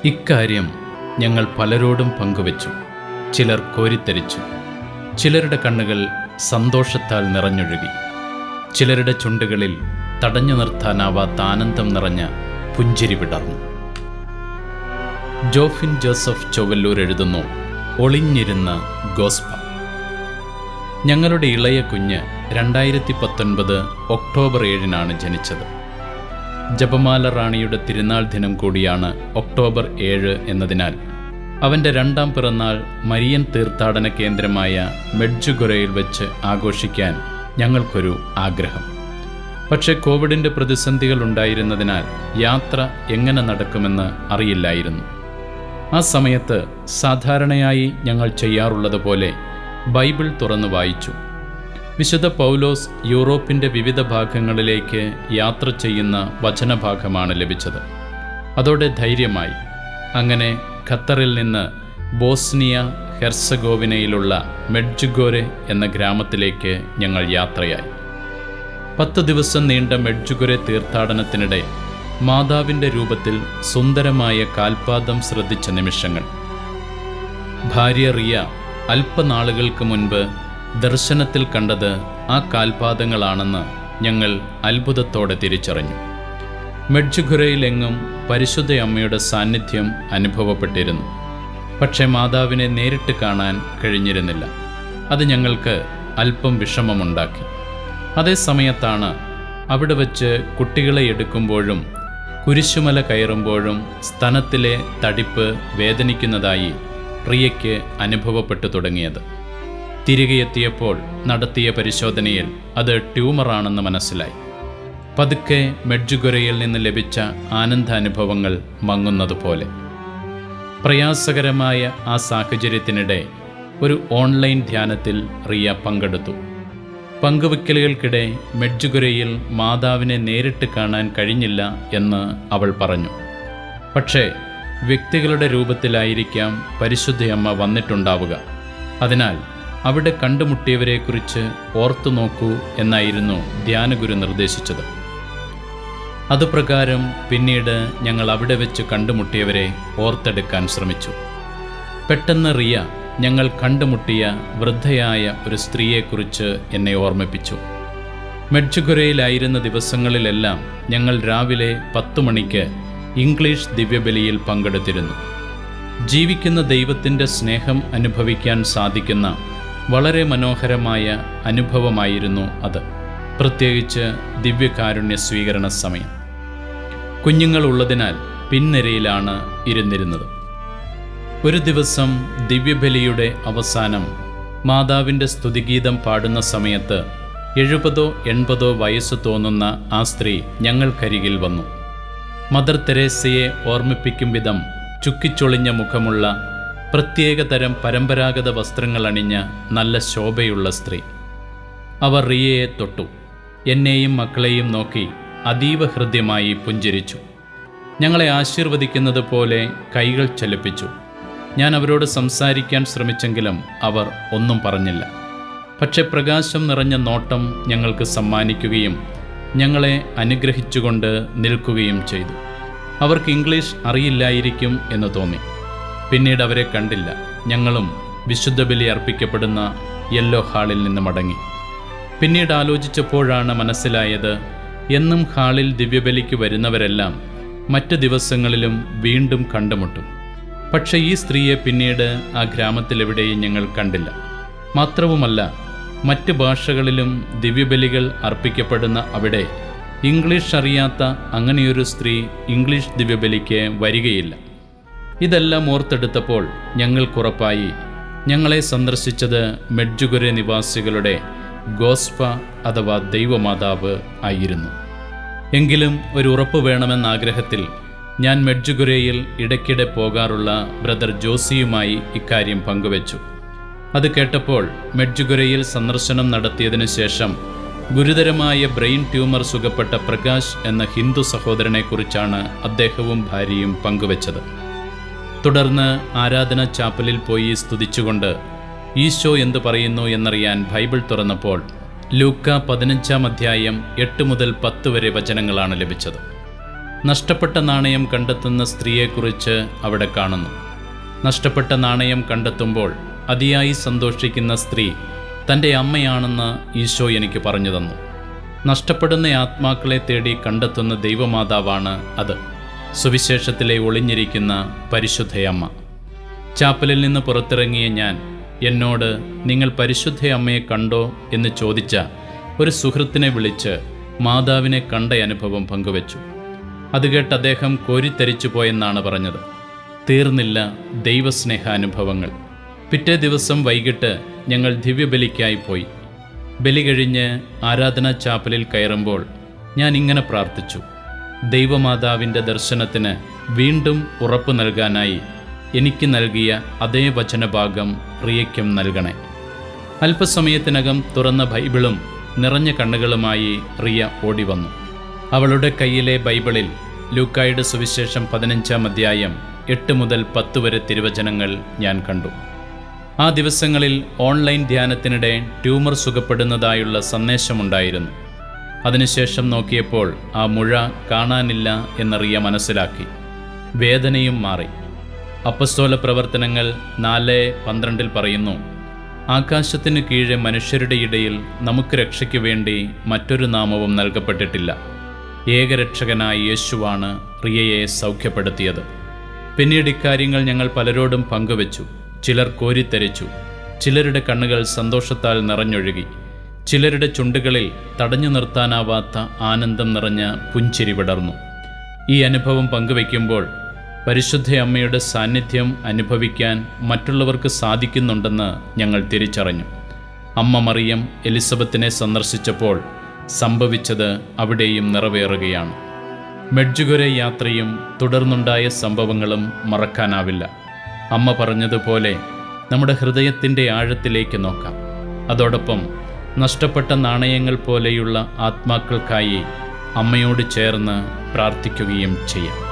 ഇക്കാര്യം ഞങ്ങൾ പലരോടും പങ്കുവച്ചു ചിലർ കോരിത്തരിച്ചു ചിലരുടെ കണ്ണുകൾ സന്തോഷത്താൽ നിറഞ്ഞൊഴുകി ചിലരുടെ ചുണ്ടുകളിൽ തടഞ്ഞു നിർത്താനാവാത്ത ആനന്ദം നിറഞ്ഞ പുഞ്ചിരി വിടർന്നു ജോഫിൻ ജോസഫ് ചൊവ്വല്ലൂർ എഴുതുന്നു ഒളിഞ്ഞിരുന്ന ഗോസ്പ ഞങ്ങളുടെ ഇളയ കുഞ്ഞ് രണ്ടായിരത്തി പത്തൊൻപത് ഒക്ടോബർ ഏഴിനാണ് ജനിച്ചത് ജപമാല റാണിയുടെ തിരുനാൾ ദിനം കൂടിയാണ് ഒക്ടോബർ ഏഴ് എന്നതിനാൽ അവൻ്റെ രണ്ടാം പിറന്നാൾ മരിയൻ തീർത്ഥാടന കേന്ദ്രമായ മെഡ്ജുഗുരയിൽ വെച്ച് ആഘോഷിക്കാൻ ഞങ്ങൾക്കൊരു ആഗ്രഹം പക്ഷേ കോവിഡിൻ്റെ പ്രതിസന്ധികൾ ഉണ്ടായിരുന്നതിനാൽ യാത്ര എങ്ങനെ നടക്കുമെന്ന് അറിയില്ലായിരുന്നു ആ സമയത്ത് സാധാരണയായി ഞങ്ങൾ ചെയ്യാറുള്ളതുപോലെ ബൈബിൾ തുറന്നു വായിച്ചു വിശുദ്ധ പൗലോസ് യൂറോപ്പിൻ്റെ വിവിധ ഭാഗങ്ങളിലേക്ക് യാത്ര ചെയ്യുന്ന വചനഭാഗമാണ് ലഭിച്ചത് അതോടെ ധൈര്യമായി അങ്ങനെ ഖത്തറിൽ നിന്ന് ബോസ്നിയ ഹെർസഗോവിനയിലുള്ള മെഡ്ജുഗോരെ എന്ന ഗ്രാമത്തിലേക്ക് ഞങ്ങൾ യാത്രയായി പത്ത് ദിവസം നീണ്ട മെഡ്ജുഗുരെ തീർത്ഥാടനത്തിനിടെ മാതാവിൻ്റെ രൂപത്തിൽ സുന്ദരമായ കാൽപാദം ശ്രദ്ധിച്ച നിമിഷങ്ങൾ ഭാര്യ റിയ അല്പനാളുകൾക്ക് മുൻപ് ദർശനത്തിൽ കണ്ടത് ആ കാൽപാദങ്ങളാണെന്ന് ഞങ്ങൾ അത്ഭുതത്തോടെ തിരിച്ചറിഞ്ഞു മെഡ്ജുഗുരയിലെങ്ങും പരിശുദ്ധ അമ്മയുടെ സാന്നിധ്യം അനുഭവപ്പെട്ടിരുന്നു പക്ഷേ മാതാവിനെ നേരിട്ട് കാണാൻ കഴിഞ്ഞിരുന്നില്ല അത് ഞങ്ങൾക്ക് അല്പം വിഷമമുണ്ടാക്കി അതേ സമയത്താണ് അവിടെ വച്ച് കുട്ടികളെ എടുക്കുമ്പോഴും കുരിശുമല കയറുമ്പോഴും സ്തനത്തിലെ തടിപ്പ് വേദനിക്കുന്നതായി പ്രിയയ്ക്ക് അനുഭവപ്പെട്ടു തുടങ്ങിയത് തിരികെ എത്തിയപ്പോൾ നടത്തിയ പരിശോധനയിൽ അത് ട്യൂമറാണെന്ന് മനസ്സിലായി പതുക്കെ മെഡ്ജുഗുരയിൽ നിന്ന് ലഭിച്ച ആനന്ദാനുഭവങ്ങൾ മങ്ങുന്നതുപോലെ പ്രയാസകരമായ ആ സാഹചര്യത്തിനിടെ ഒരു ഓൺലൈൻ ധ്യാനത്തിൽ റിയ പങ്കെടുത്തു പങ്കുവയ്ക്കലുകൾക്കിടെ മെഡ്ജുഗുരയിൽ മാതാവിനെ നേരിട്ട് കാണാൻ കഴിഞ്ഞില്ല എന്ന് അവൾ പറഞ്ഞു പക്ഷേ വ്യക്തികളുടെ രൂപത്തിലായിരിക്കാം പരിശുദ്ധയമ്മ വന്നിട്ടുണ്ടാവുക അതിനാൽ അവിടെ കണ്ടുമുട്ടിയവരെക്കുറിച്ച് ഓർത്തു നോക്കൂ എന്നായിരുന്നു ധ്യാനഗുരു നിർദ്ദേശിച്ചത് അതുപ്രകാരം പിന്നീട് ഞങ്ങൾ അവിടെ വെച്ച് കണ്ടുമുട്ടിയവരെ ഓർത്തെടുക്കാൻ ശ്രമിച്ചു പെട്ടെന്ന് റിയ ഞങ്ങൾ കണ്ടുമുട്ടിയ വൃദ്ധയായ ഒരു സ്ത്രീയെക്കുറിച്ച് എന്നെ ഓർമ്മിപ്പിച്ചു മെഡ്ജുഗുരയിലായിരുന്ന ദിവസങ്ങളിലെല്ലാം ഞങ്ങൾ രാവിലെ പത്തു മണിക്ക് ഇംഗ്ലീഷ് ദിവ്യബലിയിൽ പങ്കെടുത്തിരുന്നു ജീവിക്കുന്ന ദൈവത്തിൻ്റെ സ്നേഹം അനുഭവിക്കാൻ സാധിക്കുന്ന വളരെ മനോഹരമായ അനുഭവമായിരുന്നു അത് പ്രത്യേകിച്ച് ദിവ്യകാരുണ്യ സ്വീകരണ സമയം കുഞ്ഞുങ്ങൾ ഉള്ളതിനാൽ പിൻനിരയിലാണ് ഇരുന്നിരുന്നത് ഒരു ദിവസം ദിവ്യബലിയുടെ അവസാനം മാതാവിൻ്റെ സ്തുതിഗീതം പാടുന്ന സമയത്ത് എഴുപതോ എൺപതോ വയസ്സ് തോന്നുന്ന ആ സ്ത്രീ ഞങ്ങൾക്കരികിൽ വന്നു മദർ തെരേസയെ ഓർമ്മിപ്പിക്കും വിധം ചുക്കിച്ചൊളിഞ്ഞ മുഖമുള്ള പ്രത്യേകതരം പരമ്പരാഗത വസ്ത്രങ്ങൾ അണിഞ്ഞ നല്ല ശോഭയുള്ള സ്ത്രീ അവർ റിയയെ തൊട്ടു എന്നെയും മക്കളെയും നോക്കി അതീവ ഹൃദ്യമായി പുഞ്ചിരിച്ചു ഞങ്ങളെ ആശീർവദിക്കുന്നത് പോലെ കൈകൾ ചലിപ്പിച്ചു ഞാൻ അവരോട് സംസാരിക്കാൻ ശ്രമിച്ചെങ്കിലും അവർ ഒന്നും പറഞ്ഞില്ല പക്ഷെ പ്രകാശം നിറഞ്ഞ നോട്ടം ഞങ്ങൾക്ക് സമ്മാനിക്കുകയും ഞങ്ങളെ അനുഗ്രഹിച്ചുകൊണ്ട് നിൽക്കുകയും ചെയ്തു അവർക്ക് ഇംഗ്ലീഷ് അറിയില്ലായിരിക്കും എന്ന് തോന്നി പിന്നീട് അവരെ കണ്ടില്ല ഞങ്ങളും വിശുദ്ധ ബലി അർപ്പിക്കപ്പെടുന്ന യെല്ലോ ഹാളിൽ നിന്ന് മടങ്ങി പിന്നീട് ആലോചിച്ചപ്പോഴാണ് മനസ്സിലായത് എന്നും ഹാളിൽ ദിവ്യബലിക്ക് വരുന്നവരെല്ലാം മറ്റ് ദിവസങ്ങളിലും വീണ്ടും കണ്ടുമുട്ടും പക്ഷേ ഈ സ്ത്രീയെ പിന്നീട് ആ ഗ്രാമത്തിലെവിടെയും ഞങ്ങൾ കണ്ടില്ല മാത്രവുമല്ല മറ്റ് ഭാഷകളിലും ദിവ്യബലികൾ അർപ്പിക്കപ്പെടുന്ന അവിടെ ഇംഗ്ലീഷ് അറിയാത്ത അങ്ങനെയൊരു സ്ത്രീ ഇംഗ്ലീഷ് ദിവ്യബലിക്ക് വരികയില്ല ഇതെല്ലാം ഓർത്തെടുത്തപ്പോൾ ഞങ്ങൾക്കുറപ്പായി ഞങ്ങളെ സന്ദർശിച്ചത് മെഡ്ജുഗുരെ നിവാസികളുടെ ഗോസ്പ അഥവാ ദൈവമാതാവ് ആയിരുന്നു എങ്കിലും ഒരു ഉറപ്പ് വേണമെന്ന ആഗ്രഹത്തിൽ ഞാൻ മെഡ്ജുഗുരയിൽ ഇടയ്ക്കിടെ പോകാറുള്ള ബ്രദർ ജോസിയുമായി ഇക്കാര്യം പങ്കുവച്ചു അത് കേട്ടപ്പോൾ മെഡ്ജുഗുരയിൽ സന്ദർശനം നടത്തിയതിനു ശേഷം ഗുരുതരമായ ബ്രെയിൻ ട്യൂമർ സുഖപ്പെട്ട പ്രകാശ് എന്ന ഹിന്ദു സഹോദരനെക്കുറിച്ചാണ് അദ്ദേഹവും ഭാര്യയും പങ്കുവച്ചത് തുടർന്ന് ആരാധന ചാപ്പലിൽ പോയി സ്തുതിച്ചുകൊണ്ട് ഈശോ എന്തു പറയുന്നു എന്നറിയാൻ ബൈബിൾ തുറന്നപ്പോൾ ലൂക്ക പതിനഞ്ചാം അധ്യായം എട്ട് മുതൽ പത്ത് വരെ വചനങ്ങളാണ് ലഭിച്ചത് നഷ്ടപ്പെട്ട നാണയം കണ്ടെത്തുന്ന സ്ത്രീയെക്കുറിച്ച് അവിടെ കാണുന്നു നഷ്ടപ്പെട്ട നാണയം കണ്ടെത്തുമ്പോൾ അതിയായി സന്തോഷിക്കുന്ന സ്ത്രീ തൻ്റെ അമ്മയാണെന്ന് ഈശോ എനിക്ക് പറഞ്ഞു തന്നു നഷ്ടപ്പെടുന്ന ആത്മാക്കളെ തേടി കണ്ടെത്തുന്ന ദൈവമാതാവാണ് അത് സുവിശേഷത്തിലെ ഒളിഞ്ഞിരിക്കുന്ന പരിശുദ്ധയമ്മ ചാപ്പലിൽ നിന്ന് പുറത്തിറങ്ങിയ ഞാൻ എന്നോട് നിങ്ങൾ പരിശുദ്ധ അമ്മയെ കണ്ടോ എന്ന് ചോദിച്ച ഒരു സുഹൃത്തിനെ വിളിച്ച് മാതാവിനെ കണ്ട അനുഭവം പങ്കുവച്ചു അത് കേട്ട് അദ്ദേഹം കോരിത്തരിച്ചു പോയെന്നാണ് പറഞ്ഞത് തീർന്നില്ല ദൈവസ്നേഹാനുഭവങ്ങൾ പിറ്റേ ദിവസം വൈകിട്ട് ഞങ്ങൾ ദിവ്യബലിക്കായി പോയി ബലി കഴിഞ്ഞ് ആരാധനാ ചാപ്പലിൽ കയറുമ്പോൾ ഞാൻ ഇങ്ങനെ പ്രാർത്ഥിച്ചു ദൈവമാതാവിൻ്റെ ദർശനത്തിന് വീണ്ടും ഉറപ്പ് നൽകാനായി എനിക്ക് നൽകിയ അതേ വചനഭാഗം റിയയ്ക്കും നൽകണേ അല്പസമയത്തിനകം തുറന്ന ബൈബിളും നിറഞ്ഞ കണ്ണുകളുമായി റിയ ഓടി വന്നു അവളുടെ കയ്യിലെ ബൈബിളിൽ ലൂക്കായുടെ സുവിശേഷം പതിനഞ്ചാം അധ്യായം എട്ട് മുതൽ പത്ത് വരെ തിരുവചനങ്ങൾ ഞാൻ കണ്ടു ആ ദിവസങ്ങളിൽ ഓൺലൈൻ ധ്യാനത്തിനിടെ ട്യൂമർ സുഖപ്പെടുന്നതായുള്ള സന്ദേശമുണ്ടായിരുന്നു അതിനുശേഷം നോക്കിയപ്പോൾ ആ മുഴ കാണാനില്ല എന്നറിയ മനസ്സിലാക്കി വേദനയും മാറി അപ്പസ്തോല പ്രവർത്തനങ്ങൾ നാല് പന്ത്രണ്ടിൽ പറയുന്നു ആകാശത്തിന് കീഴെ മനുഷ്യരുടെ ഇടയിൽ നമുക്ക് രക്ഷയ്ക്ക് വേണ്ടി മറ്റൊരു നാമവും നൽകപ്പെട്ടിട്ടില്ല ഏകരക്ഷകനായ യേശുവാണ് റിയയെ സൗഖ്യപ്പെടുത്തിയത് പിന്നീട് ഇക്കാര്യങ്ങൾ ഞങ്ങൾ പലരോടും പങ്കുവച്ചു ചിലർ കോരിത്തരിച്ചു ചിലരുടെ കണ്ണുകൾ സന്തോഷത്താൽ നിറഞ്ഞൊഴുകി ചിലരുടെ ചുണ്ടുകളിൽ തടഞ്ഞു നിർത്താനാവാത്ത ആനന്ദം നിറഞ്ഞ പുഞ്ചിരി വിടർന്നു ഈ അനുഭവം പങ്കുവയ്ക്കുമ്പോൾ പരിശുദ്ധ അമ്മയുടെ സാന്നിധ്യം അനുഭവിക്കാൻ മറ്റുള്ളവർക്ക് സാധിക്കുന്നുണ്ടെന്ന് ഞങ്ങൾ തിരിച്ചറിഞ്ഞു അമ്മ മറിയം എലിസബത്തിനെ സന്ദർശിച്ചപ്പോൾ സംഭവിച്ചത് അവിടെയും നിറവേറുകയാണ് മെഡ്ജുഗുരെ യാത്രയും തുടർന്നുണ്ടായ സംഭവങ്ങളും മറക്കാനാവില്ല അമ്മ പറഞ്ഞതുപോലെ നമ്മുടെ ഹൃദയത്തിൻ്റെ ആഴത്തിലേക്ക് നോക്കാം അതോടൊപ്പം നഷ്ടപ്പെട്ട നാണയങ്ങൾ പോലെയുള്ള ആത്മാക്കൾക്കായി അമ്മയോട് ചേർന്ന് പ്രാർത്ഥിക്കുകയും ചെയ്യാം